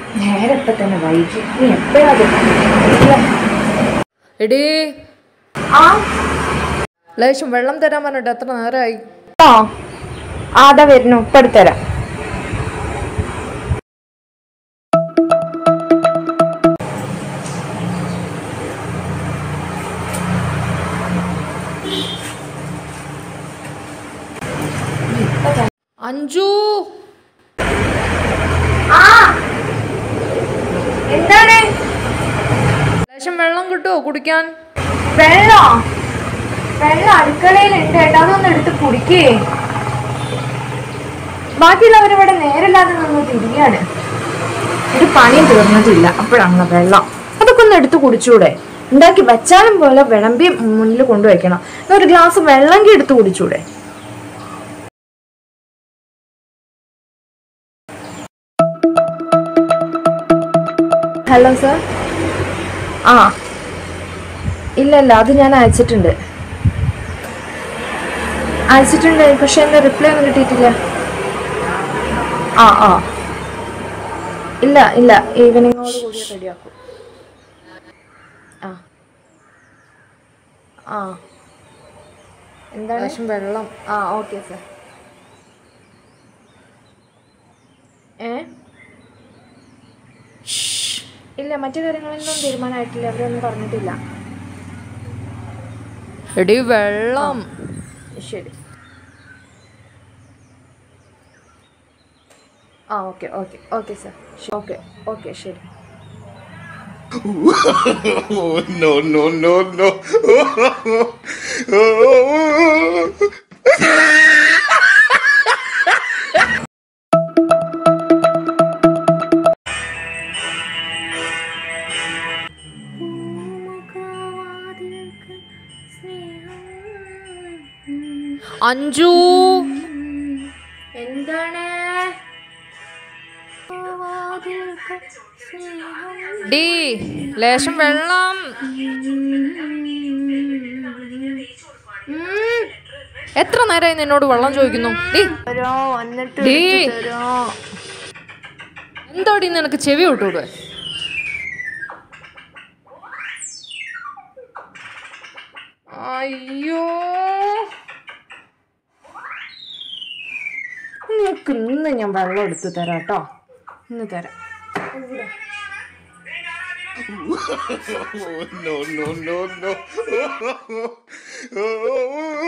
നേരത്തെ തന്നെ വൈകി നീ എപ്പോഴാ എടീ ആ ലേശം വെള്ളം തരാൻ പറഞ്ഞിട്ട് എത്ര നേരമായി ആ ആദാ വരുന്നു ഇപ്പൊ എടുത്തരാം അഞ്ജു ആ എന്താണ് ലേശം വെള്ളം കിട്ടുമോ കുടിക്കാൻ വെള്ളോ വെള്ളം അടുക്കളയിലുണ്ട് കേട്ടോ അതൊന്ന് എടുത്ത് കുടിക്കേ ബാക്കിയുള്ളവരിവിടെ നേരില്ലാതെ നിന്ന് തിരിയാണ് ഒരു പണിയും തീർന്നിട്ടില്ല അപ്പോഴാണ് വെള്ളം അതൊക്കെ ഒന്ന് എടുത്ത് കുടിച്ചൂടെ ഉണ്ടാക്കി വെച്ചാലും പോലെ വിളമ്പി മുന്നിൽ കൊണ്ടുവയ്ക്കണം എന്നാ ഒരു ഗ്ലാസ് വെള്ളമെങ്കിൽ എടുത്ത് കുടിച്ചൂടെ ഹലോ സർ ആ ഇല്ല ഇല്ല അത് ഞാൻ അയച്ചിട്ടുണ്ട് അയച്ചിട്ടുണ്ട് പക്ഷെ എൻ്റെ റിപ്ലൈ ഒന്നും കിട്ടിയിട്ടില്ല ആ ആ ഇല്ല ഇല്ല ഈവനിങ്ങോട് കൂടി റെഡിയാക്കും ആ ആ എന്താണ് ലേശം വെള്ളം ആ ഓക്കെ സർ ഏ ഷ്ഷ്. ഇല്ല മറ്റു കാര്യങ്ങളൊന്നും തീരുമാനമായിട്ടില്ല അവരൊന്നും പറഞ്ഞിട്ടില്ല എടീ വെള്ളം ശരി ആ okay okay okay sir okay okay ശരി Oh, no, no, no, no. Anju എന്താണ് ഡീ ലേശം വെള്ളം എത്ര നേരമായി നിന്നോട് വെള്ളം ചോദിക്കുന്നു ഡീ തരോ വന്നിട്ട് ഡീ. എടുത്ത് തരോ എന്തോടി നിനക്ക് ചെവി വിട്ടൂടെ അയ്യോ നിനക്ക് ഇന്ന് ഞാൻ വെള്ളം എടുത്ത് തരാം കേട്ടോ ഇന്ന് തരാം Oh, no, no, no, no.